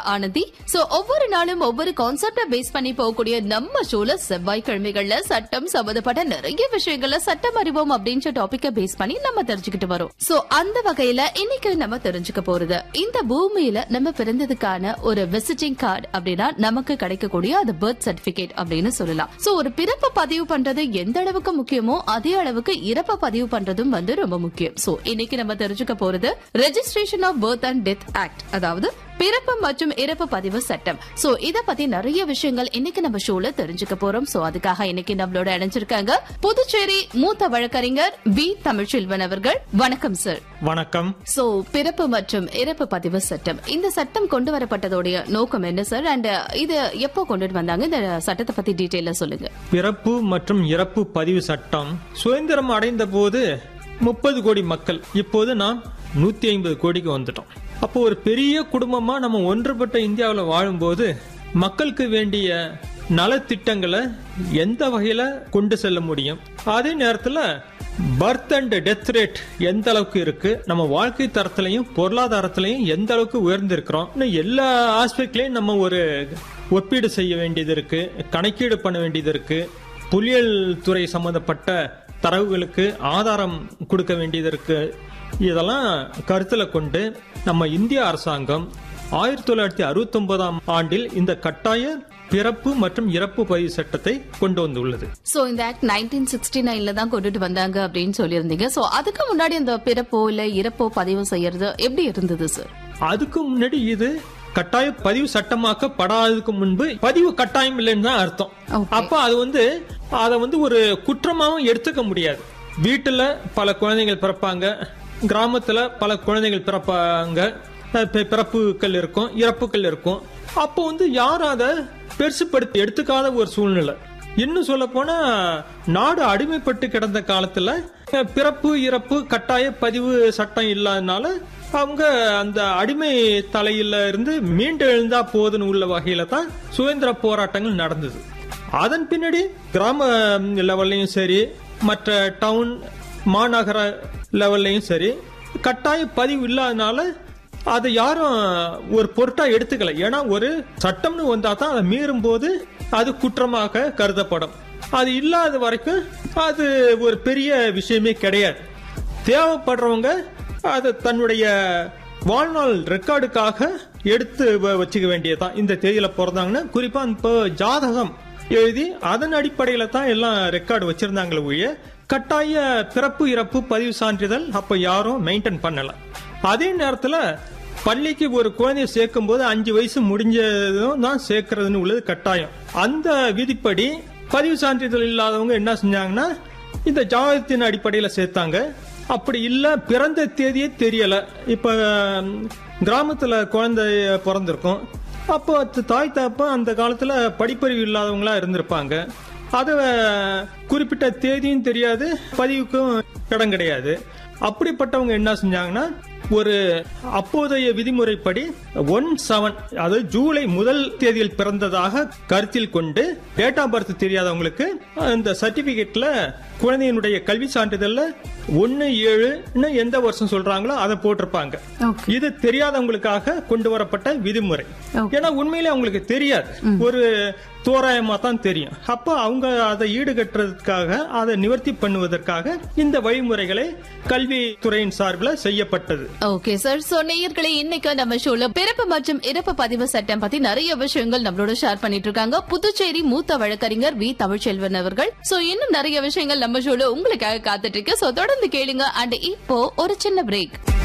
Anandhi so ஒவ்வொரு நாளும் ஒவ்வொரு கான்செப்ட பேஸ் பண்ணி போகக்கூடிய நம்ம ஷோல செவ்வாய்க்கிழமைகள்ல சட்டம் சம்பந்தப்பட்ட நிறைய விஷயங்கள்ல சட்டம் அறிவோம் அப்படின்ற டாபிக்க பேஸ் பண்ணி நம்ம தெரிஞ்சுக்கிட்டு வரோம் சோ அந்த வகையில இன்னைக்கு நம்ம தெரிஞ்சுக்க போறது இந்த பூமியில நம்ம பிறந்ததுக்கான ஒரு விசிட்டிங் கார்டு அப்படின்னா நமக்கு கிடைக்கக்கூடிய அது பர்த் சர்டிபிகேட் அப்படின்னு சொல்லலாம் சோ ஒரு பிறப்பு பதிவு பண்றது எந்த அளவுக்கு முக்கியமோ அதே அளவுக்கு இறப்ப பதிவு பண்றதும் வந்து ரொம்ப முக்கியம் சோ இன்னைக்கு நம்ம தெரிஞ்சுக்க போறது registration of birth and death act அதாவது பிறப்பு மற்றும் இறப்பு பதிவு சட்டம் சோ இத பத்தி நிறைய விஷயங்கள் இன்னைக்கு நம்ம ஷோல தெரிஞ்சுக்க போறோம் சோ அதுக்காக இன்னைக்கு நம்மளோட இணைஞ்சிருக்காங்க புதுச்சேரி மூத்த வழக்கறிஞர் வி தமிழ்ச்செல்வன் அவர்கள் வணக்கம் சார் வணக்கம் சோ பிறப்பு மற்றும் இறப்பு பதிவு சட்டம் இந்த சட்டம் கொண்டு வரப்பட்டதோடைய நோக்கம் என்ன சார் அண்ட் இது எப்போ கொண்டுட்டு வந்தாங்க இந்த சட்டத்தை பத்தி டீடைலா சொல்லுங்க பிறப்பு மற்றும் இறப்பு பதிவு சட்டம் சுதந்திரம் அடைந்த போது முப்பது கோடி மக்கள் இப்போது நாம் நூத்தி ஐம்பது கோடிக்கு வந்துட்டோம் அப்போ ஒரு பெரிய குடும்பமா நம்ம ஒன்றுபட்ட இந்தியாவில் வாழும்போது மக்களுக்கு வேண்டிய நலத்திட்டங்களை எந்த வகையில கொண்டு செல்ல முடியும் அதே நேரத்தில் பர்த் அண்ட் டெத் ரேட் எந்த அளவுக்கு இருக்கு நம்ம வாழ்க்கை தரத்திலையும் பொருளாதாரத்திலையும் எந்த அளவுக்கு உயர்ந்திருக்கிறோம் இன்னும் எல்லா ஆஸ்பெக்ட்லயும் நம்ம ஒரு ஒப்பீடு செய்ய வேண்டியது இருக்கு கணக்கீடு பண்ண வேண்டியது இருக்கு புலியல் துறை சம்பந்தப்பட்ட தரவுகளுக்கு ஆதாரம் கொடுக்க வேண்டியது இருக்கு இதெல்லாம் கருத்துல கொண்டு நம்ம இந்திய அரசாங்கம் ஆயிரத்தி தொள்ளாயிரத்தி அறுபத்தி ஒன்பதாம் ஆண்டில் இந்த கட்டாய பிறப்பு மற்றும் இறப்பு பதிவு சட்டத்தை கொண்டு வந்துள்ளது சோ இந்த ஆக்ட் நைன்டீன் சிக்ஸ்டி நைன்ல தான் கொண்டுட்டு வந்தாங்க அப்படின்னு சொல்லியிருந்தீங்க சோ அதுக்கு முன்னாடி இந்த பிறப்போ இல்ல இறப்போ பதிவு செய்யறது எப்படி இருந்தது சார் அதுக்கு முன்னாடி இது கட்டாய பதிவு சட்டமாக்கப்படாததுக்கு முன்பு பதிவு கட்டாயம் இல்லைன்னு தான் அர்த்தம் Okay. அப்ப அது வந்து அதை வந்து ஒரு குற்றமாவும் எடுத்துக்க முடியாது வீட்டுல பல குழந்தைகள் பிறப்பாங்க கிராமத்துல பல குழந்தைகள் பிறப்பாங்க அஹ் பி- பிறப்புகள் இருக்கும் இறப்புகள் இருக்கும் அப்போ வந்து யாரும் அதை பெருசுப்படுத்தி எடுத்துக்காத ஒரு சூழ்நிலை இன்னும் சொல்ல போனா நாடு அடிமைப்பட்டு கிடந்த காலத்துல அஹ், பிறப்பு இறப்பு கட்டாய பதிவு சட்டம் இல்லாதனால அவங்க அந்த அடிமை தலையில இருந்து மீண்டு எழுந்தா போதுன்னு உள்ள வகையில தான் சுதந்திர போராட்டங்கள் நடந்தது அதன் பின்னாடி கிராம லெவல்லையும் சரி மற்ற டவுன் மாநகர லெவல்லையும் சரி கட்டாய பதிவு இல்லாதனால அதை யாரும் ஒரு பொருட்டா எடுத்துக்கல ஏன்னா ஒரு சட்டம்னு வந்தா தான் அதை மீறும் போது அது குற்றமாக கருதப்படும் அது இல்லாத வரைக்கும் அது ஒரு பெரிய விஷயமே கிடையாது தேவைப்படுறவங்க அதை தன்னுடைய வாழ்நாள் ரெக்கார்டுக்காக எடுத்து வ- வச்சுக்க வேண்டியதுதான் இந்த தேதியில பிறந்தாங்கன்னா குறிப்பா இப்போ ஜாதகம் எழுதி அதன் அடிப்படையில தான் எல்லாம் ரெக்கார்டு வச்சிருந்தாங்களே ஒழிய கட்டாய பிறப்பு இறப்பு பதிவு சான்றிதழ் அப்ப யாரும் மெயின்டைன் பண்ணல அதே நேரத்துல பள்ளிக்கு ஒரு குழந்தைய சேர்க்கும் போது அஞ்சு வயசு முடிஞ்சதும் தான் சேர்க்கறதுன்னு உள்ளது கட்டாயம் அந்த விதிப்படி பதிவு சான்றிதழ் இல்லாதவங்க என்ன செஞ்சாங்கன்னா இந்த ஜாதகத்தின் அடிப்படையில சேர்த்தாங்க அப்படி இல்ல பிறந்த தேதியே தெரியல இப்ப ம், கிராமத்துல குழந்தை பிறந்திருக்கும் அப்போ அது தாய் தாப்பா அந்த காலத்துல படிப்பறிவு இல்லாதவங்களா இருந்திருப்பாங்க அத குறிப்பிட்ட தேதியும் தெரியாது பதிவுக்கும் இடம் கிடையாது அப்படிப்பட்டவங்க என்ன செஞ்சாங்கன்னா ஒரு அப்போதைய விதிமுறைப்படி ஒன் செவன் அதாவது ஜூலை முதல் தேதியில் பிறந்ததாக கருத்தில் கொண்டு டேட் ஆஃப் பர்த் தெரியாதவங்களுக்கு அந்த சர்டிபிகேட்ல குழந்தையினுடைய கல்வி சான்றிதழ்ல ஒன்னு ஏழுன்னு எந்த வருஷம் சொல்றாங்களோ அதை போட்டிருப்பாங்க Okay. இது தெரியாதவங்களுக்காக கொண்டு வரப்பட்ட விதிமுறை ஏன்னா உண்மையிலே அவங்களுக்கு தெரியாது ஒரு தோராயமா தான் தெரியும் அப்போ அவங்க அதை ஈடுகட்டுறதுக்காக அதை நிவர்த்தி பண்ணுவதற்காக இந்த வழிமுறைகளை கல்வித்துறையின் சார்பில் செய்யப்பட்டது ஓகே சார் சோ நேயர்களே இன்னைக்கு நம்ம ஷோல பிறப்பு மற்றும் இறப்பு பதிவு சட்டம் பத்தி நிறைய விஷயங்கள் நம்மளோட ஷேர் பண்ணிட்டு இருக்காங்க புதுச்சேரி மூத்த வழக்கறிஞர் வி தமிழ்ச்செல்வன் அவர்கள் சோ இன்னும் நிறைய விஷயங்கள் நம்ம ஷோல உங்களுக்காக காத்துட்டு இருக்கு சோ தொடர்ந்து கேளுங்க அண்ட் இப்போ ஒரு சின்ன பிரேக்